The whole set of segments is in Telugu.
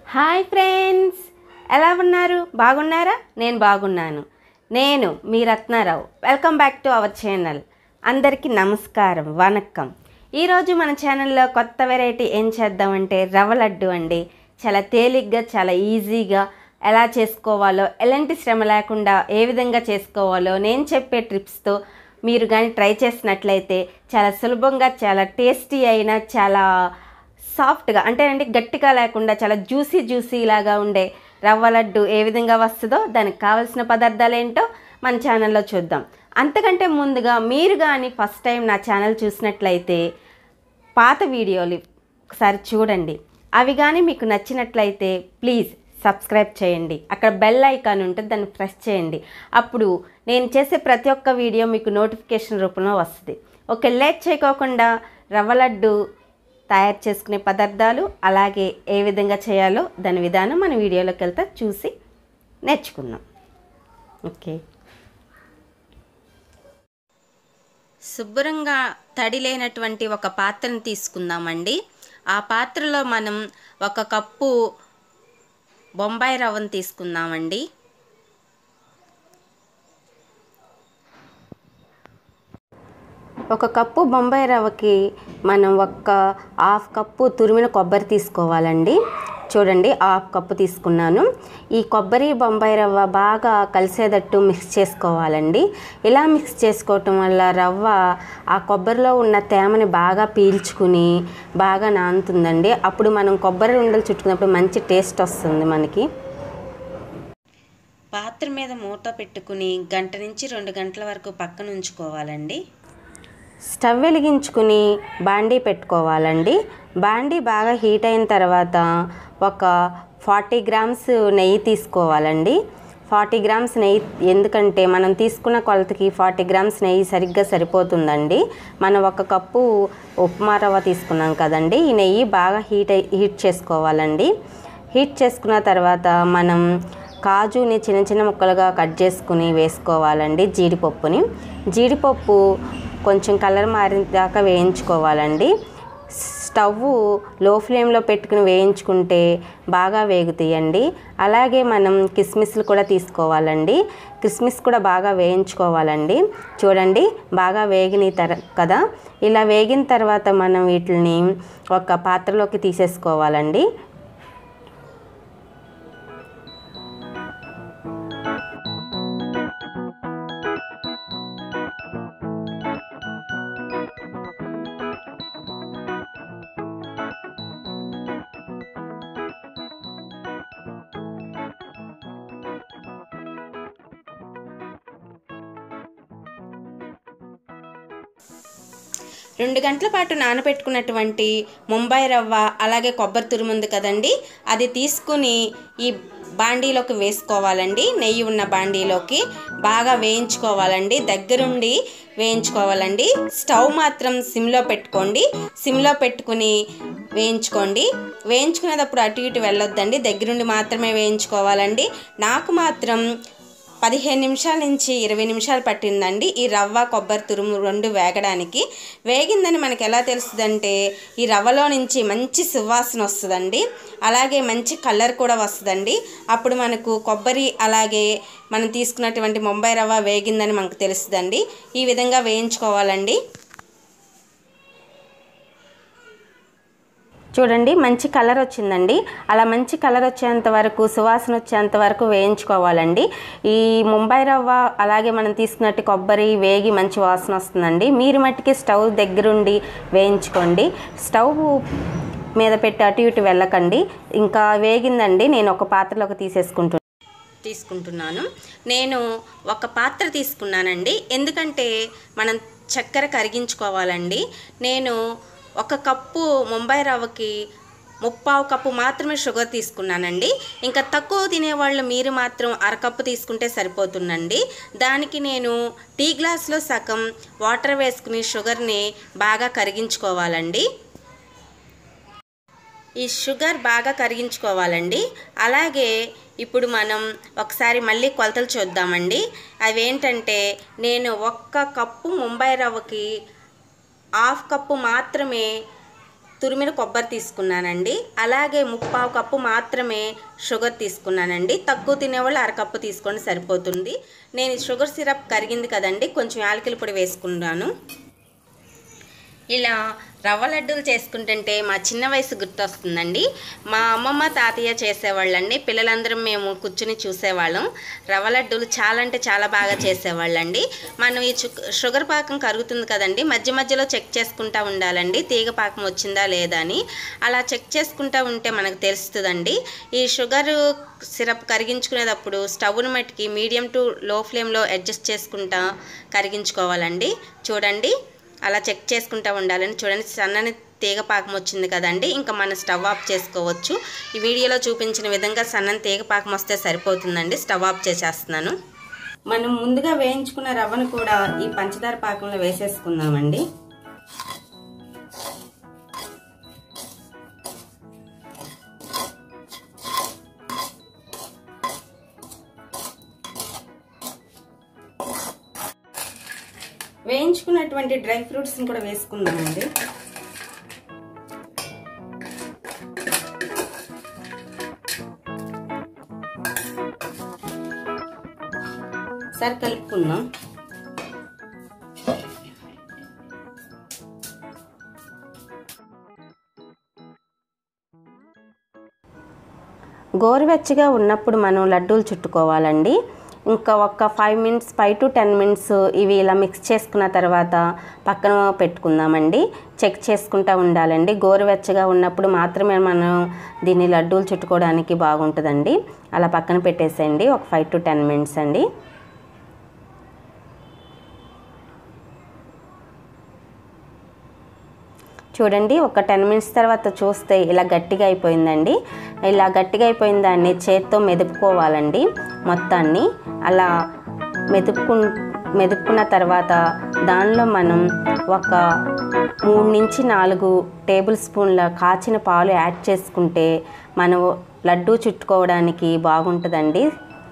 హాయ్ ఫ్రెండ్స్ ఎలా ఉన్నారు బాగున్నారా నేను బాగున్నాను నేను మీ Ratna Rao welcome back to our channel అందరికీ నమస్కారం వణక్కం ఈరోజు మన ఛానల్లో కొత్త వెరైటీ ఏం చేద్దామంటే రవ్వ లడ్డు అండి చాలా తేలిగ్గా చాలా ఈజీగా ఎలా చేసుకోవాలో ఎలాంటి శ్రమ లేకుండా ఏ విధంగా చేసుకోవాలో నేను చెప్పే ట్రిప్స్తో మీరు కానీ ట్రై చేసినట్లయితే చాలా సులభంగా చాలా టేస్టీ అయిన చాలా సాఫ్ట్గా అంటే అంటే గట్టిగా లేకుండా చాలా జ్యూసీ జ్యూసీ లాగా ఉండే రవ్వ లడ్డు ఏ విధంగా వస్తుందో దానికి కావాల్సిన పదార్థాలు ఏంటో మన ఛానల్లో చూద్దాం అంతకంటే ముందుగా మీరు కానీ ఫస్ట్ టైం నా ఛానల్ చూసినట్లయితే పాత వీడియోలు ఒకసారి చూడండి అవి కానీ మీకు నచ్చినట్లయితే ప్లీజ్ సబ్స్క్రైబ్ చేయండి అక్కడ బెల్ ఐకాన్ ఉంటుంది దాన్ని ప్రెస్ చేయండి అప్పుడు నేను చేసే ప్రతి ఒక్క వీడియో మీకు నోటిఫికేషన్ రూపంలో వస్తుంది ఓకే లేట్ చేయకోకుండా రవ్వ లడ్డు తయారు చేసుకునే పదార్థాలు అలాగే ఏ విధంగా చేయాలో దాని విధానం మన వీడియోలోకి వెళ్తే చూసి నేర్చుకుందాం ఓకే శుభ్రంగా తడి లేనటువంటి ఒక పాత్రను తీసుకుందామండి ఆ పాత్రలో మనం ఒక కప్పు బొంబాయి రవ్వను తీసుకుందామండి ఒక కప్పు బొంబాయి రవ్వకి మనం ఒక్క హాఫ్ కప్పు తురిమిన కొబ్బరి తీసుకోవాలండి చూడండి హాఫ్ కప్పు తీసుకున్నాను ఈ కొబ్బరి బొంబాయి రవ్వ బాగా కలిసేటట్టు మిక్స్ చేసుకోవాలండి ఇలా మిక్స్ చేసుకోవటం వల్ల రవ్వ ఆ కొబ్బరిలో ఉన్న తేమని బాగా పీల్చుకుని బాగా నానుతుందండి అప్పుడు మనం కొబ్బరి ఉండలు చుట్టుకున్నప్పుడు మంచి టేస్ట్ వస్తుంది మనకి పాత్ర మీద మూత పెట్టుకుని గంట నుంచి రెండు గంటల వరకు పక్కన ఉంచుకోవాలండి స్టవ్ వెలిగించుకుని బాండీ పెట్టుకోవాలండి బాండీ బాగా హీట్ అయిన తర్వాత ఒక ఫార్టీ గ్రామ్స్ నెయ్యి తీసుకోవాలండి ఫార్టీ గ్రామ్స్ నెయ్యి ఎందుకంటే మనం తీసుకున్న కొలతకి ఫార్టీ గ్రామ్స్ నెయ్యి సరిగ్గా సరిపోతుందండి మనం ఒక కప్పు ఉప్మా రవ్వ తీసుకున్నాం కదండి ఈ నెయ్యి బాగా హీట్ అయి హీట్ చేసుకోవాలండి హీట్ చేసుకున్న తర్వాత మనం కాజుని చిన్న చిన్న ముక్కలుగా కట్ చేసుకుని వేసుకోవాలండి జీడిపప్పుని జీడిపప్పు కొంచెం కలర్ మారిన దాకా వేయించుకోవాలండి స్టవ్ లో ఫ్లేమ్లో పెట్టుకుని వేయించుకుంటే బాగా వేగుతాయండి అలాగే మనం కిస్మిస్లు కూడా తీసుకోవాలండి కిస్మిస్ కూడా బాగా వేయించుకోవాలండి చూడండి బాగా వేగిన తర కదా ఇలా వేగిన తర్వాత మనం వీటిని ఒక పాత్రలోకి తీసేసుకోవాలండి రెండు గంటల పాటు నానబెట్టుకున్నటువంటి ముంబై రవ్వ అలాగే కొబ్బరి తురుముంది కదండి అది తీసుకుని ఈ బాండీలోకి వేసుకోవాలండి నెయ్యి ఉన్న బాండీలోకి బాగా వేయించుకోవాలండి దగ్గరుండి వేయించుకోవాలండి స్టవ్ మాత్రం సిమ్లో పెట్టుకోండి సిమ్లో పెట్టుకుని వేయించుకోండి వేయించుకునేటప్పుడు అటు ఇటు వెళ్ళొద్దండి దగ్గరుండి మాత్రమే వేయించుకోవాలండి నాకు మాత్రం పదిహేను నిమిషాల నుంచి ఇరవై నిమిషాలు పట్టిందండి ఈ రవ్వ కొబ్బరి తురుము రెండు వేగడానికి వేగిందని మనకి ఎలా తెలుస్తుందంటే ఈ రవ్వలో నుంచి మంచి సువాసన వస్తుందండి అలాగే మంచి కలర్ కూడా వస్తుందండి అప్పుడు మనకు కొబ్బరి అలాగే మనం తీసుకున్నటువంటి ముంబై రవ్వ వేగిందని మనకు తెలుస్తుందండి ఈ విధంగా వేయించుకోవాలండి చూడండి మంచి కలర్ వచ్చిందండి అలా మంచి కలర్ వచ్చేంత వరకు సువాసన వచ్చేంత వరకు వేయించుకోవాలండి ఈ ముంబై రవ్వ అలాగే మనం తీసుకున్నట్టు కొబ్బరి వేగి మంచి వాసన వస్తుందండి మీరు మట్టికి స్టవ్ దగ్గరుండి వేయించుకోండి స్టవ్ మీద పెట్టి అటు ఇటు వెళ్ళకండి ఇంకా వేగిందండి నేను ఒక పాత్రలోకి తీసేసుకుంటున్నాను తీసుకుంటున్నాను నేను ఒక పాత్ర తీసుకున్నానండి ఎందుకంటే మనం చక్కెర కరిగించుకోవాలండి నేను ఒక కప్పు ముంబై రవ్వకి ముప్పావు కప్పు మాత్రమే షుగర్ తీసుకున్నానండి ఇంకా తక్కువ తినేవాళ్ళు మీరు మాత్రం అరకప్పు తీసుకుంటే సరిపోతుందండి దానికి నేను టీ గ్లాస్లో సగం వాటర్ వేసుకుని షుగర్ని బాగా కరిగించుకోవాలండి ఈ షుగర్ బాగా కరిగించుకోవాలండి అలాగే ఇప్పుడు మనం ఒకసారి మళ్ళీ కొలతలు చూద్దామండి అవేంటంటే నేను ఒక్క కప్పు ముంబై రవ్వకి హాఫ్ కప్పు మాత్రమే తురిమిన కొబ్బరి తీసుకున్నానండి అలాగే ముప్పావు కప్పు మాత్రమే షుగర్ తీసుకున్నానండి తక్కువ తినేవాళ్ళు అరకప్పు తీసుకోండి సరిపోతుంది నేను ఈ షుగర్ సిరప్ కరిగింది కదండి కొంచెం యాలకుల పొడి వేసుకున్నాను ఇలా రవ్వ లడ్డూలు చేసుకుంటుంటే మా చిన్న వయసు గుర్తొస్తుందండి మా అమ్మమ్మ తాతయ్య చేసేవాళ్ళండి పిల్లలందరం మేము కూర్చుని చూసేవాళ్ళం రవ్వ లడ్డూలు చాలా అంటే చాలా బాగా చేసేవాళ్ళండి మనం ఈ చుక్- షుగర్ పాకం కరుగుతుంది కదండి మధ్య మధ్యలో చెక్ చేసుకుంటా ఉండాలండి తీగ పాకం వచ్చిందా లేదా అని అలా చెక్ చేసుకుంటా ఉంటే మనకు తెలుస్తుందండి ఈ షుగర్ సిరప్ కరిగించుకునేటప్పుడు స్టవ్ను మట్టికి మీడియం టు లో ఫ్లేమ్లో అడ్జస్ట్ చేసుకుంటా కరిగించుకోవాలండి చూడండి అలా చెక్ చేసుకుంటూ ఉండాలని చూడండి సన్నని తీగ పాకం వచ్చింది కదండి ఇంకా మనం స్టవ్ ఆఫ్ చేసుకోవచ్చు ఈ వీడియోలో చూపించిన విధంగా సన్నని తీగ పాకం వస్తే సరిపోతుందండి స్టవ్ ఆఫ్ చేసేస్తున్నాను మనం ముందుగా వేయించుకున్న రవ్వను కూడా ఈ పంచదార పాకంలో వేసేసుకుందామండి వేయించుకున్నటువంటి డ్రై ఫ్రూట్స్ని కూడా వేసుకుందామండి సరి కలుపుకుందాం గోరువెచ్చగా ఉన్నప్పుడు మనం లడ్డూలు చుట్టుకోవాలండి ఇంకా ఒక five minutes five to ten minutes ఇవి ఇలా మిక్స్ చేసుకున్న తర్వాత పక్కన పెట్టుకుందామండి చెక్ చేసుకుంటూ ఉండాలండి గోరువెచ్చగా ఉన్నప్పుడు మాత్రమే మనం దీన్ని లడ్డూలు చుట్టుకోవడానికి బాగుంటుందండి అలా పక్కన పెట్టేసేయండి ఒక ఫైవ్ టు టెన్ మినిట్స్ అండి చూడండి ఒక టెన్ మినిట్స్ తర్వాత చూస్తే ఇలా గట్టిగా అయిపోయిందండి ఇలా గట్టిగా అయిపోయిన దాన్ని చేత్తో మెదుపుకోవాలండి మొత్తాన్ని అలా మెదుపుకు మెదుపుకున్న తర్వాత దానిలో మనం ఒక మూడు నుంచి నాలుగు టేబుల్ స్పూన్ల కాచిన పాలు యాడ్ చేసుకుంటే మనం లడ్డూ చుట్టుకోవడానికి బాగుంటుందండి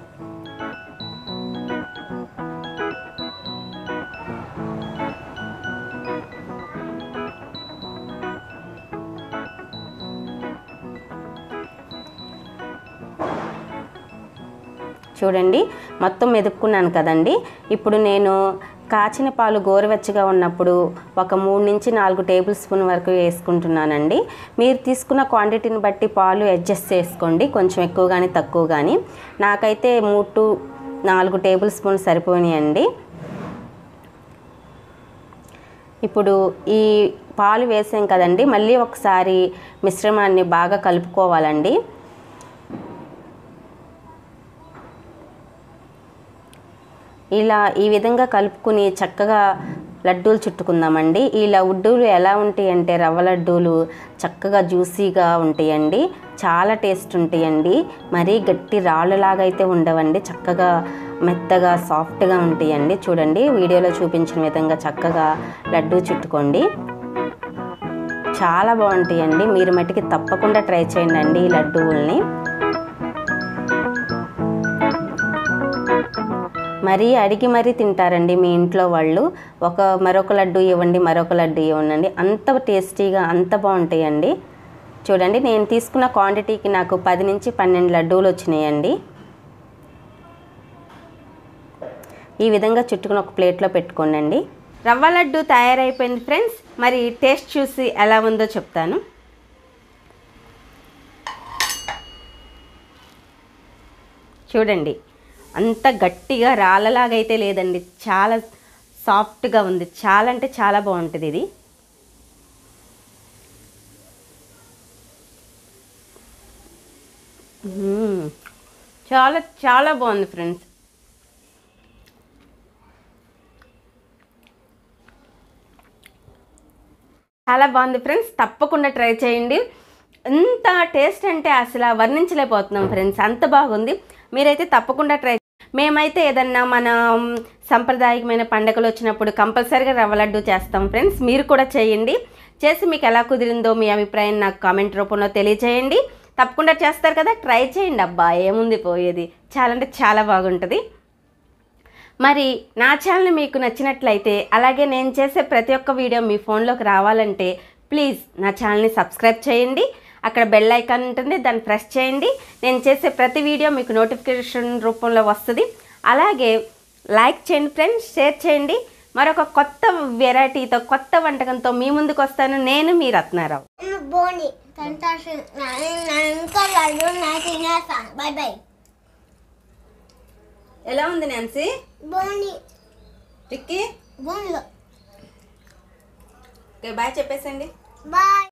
చూడండి మొత్తం మెదుపుకున్నాను కదండి ఇప్పుడు నేను కాచిన పాలు గోరువెచ్చగా ఉన్నప్పుడు ఒక మూడు నుంచి నాలుగు టేబుల్ స్పూన్ వరకు వేసుకుంటున్నానండి మీరు తీసుకున్న క్వాంటిటీని బట్టి పాలు అడ్జస్ట్ చేసుకోండి కొంచెం ఎక్కువ కానీ తక్కువ కానీ నాకైతే మూడు టు నాలుగు టేబుల్ స్పూన్ సరిపోయినాయండి ఇప్పుడు ఈ పాలు వేసాం కదండి మళ్ళీ ఒకసారి మిశ్రమాన్ని బాగా కలుపుకోవాలండి ఇలా ఈ విధంగా కలుపుకుని చక్కగా లడ్డూలు చుట్టుకుందామండి ఈ లడ్డూలు ఎలా ఉంటాయి అంటే రవ్వ లడ్డూలు చక్కగా జ్యూసీగా ఉంటాయండి చాలా టేస్ట్ ఉంటాయండి మరీ గట్టి రాళ్ళలాగా అయితే ఉండవండి చక్కగా మెత్తగా సాఫ్ట్గా ఉంటాయండి చూడండి వీడియోలో చూపించిన విధంగా చక్కగా లడ్డూ చుట్టుకోండి చాలా బాగుంటాయండి మీరు మట్టికి తప్పకుండా ట్రై చేయండి అండి ఈ లడ్డూల్ని మరీ అడిగి మరీ తింటారండి మీ ఇంట్లో వాళ్ళు ఒక మరొక లడ్డు ఇవ్వండి మరొక లడ్డు ఇవ్వండి అంత టేస్టీగా అంత బాగుంటాయండి చూడండి నేను తీసుకున్న క్వాంటిటీకి నాకు పది నుంచి పన్నెండు లడ్డూలు వచ్చినాయండి ఈ విధంగా చుట్టుకుని ఒక ప్లేట్లో పెట్టుకోండి రవ్వ లడ్డు తయారైపోయింది ఫ్రెండ్స్ మరి టేస్ట్ చూసి ఎలా ఉందో చెప్తాను చూడండి అంత గట్టిగా రాళ్ళలాగైతే లేదండి చాలా సాఫ్ట్గా ఉంది చాలా అంటే చాలా బాగుంటుంది ఇది మ్మ్. చాలా చాలా బాగుంది ఫ్రెండ్స్ చాలా బాగుంది ఫ్రెండ్స్ తప్పకుండా ట్రై చేయండి ఎంత టేస్ట్ అంటే అసలు వర్ణించలేకపోతున్నాం ఫ్రెండ్స్ అంత బాగుంది మీరైతే తప్పకుండా ట్రై మేమైతే ఏదన్నా మన సంప్రదాయకమైన పండుగలు వచ్చినప్పుడు కంపల్సరీగా రవ్వ లడ్డు చేస్తాం ఫ్రెండ్స్ మీరు కూడా చేయండి చేసి మీకు ఎలా కుదిరిందో మీ అభిప్రాయం నాకు కామెంట్ రూపంలో తెలియజేయండి తప్పకుండా చేస్తారు కదా ట్రై చేయండి అబ్బా ఏముంది పోయేది చాలా అంటే చాలా బాగుంటుంది మరి నా ఛానల్ మీకు నచ్చినట్లయితే అలాగే నేను చేసే ప్రతి ఒక్క వీడియో మీ ఫోన్లోకి రావాలంటే ప్లీజ్ నా ఛానల్ని సబ్స్క్రైబ్ చేయండి అక్కడ బెల్ ఐకాన్ ఉంటుంది దాన్ని ప్రెస్ చేయండి నేను చేసే ప్రతి వీడియో మీకు నోటిఫికేషన్ రూపంలో వస్తుంది అలాగే లైక్ చేయండి ఫ్రెండ్స్ షేర్ చేయండి మరొక కొత్త వెరైటీతో కొత్త వంటకంతో మీ ముందుకు వస్తాను నేను మీ రత్నారావు బోని సంతోషం ఇంకా లడ్డు నా తినేస్తాను బై బై ఎలా ఉంది నాన్సీ బోని టిక్కీ బోన్లో ఓకే బాయ్ చెప్పేసండి బాయ్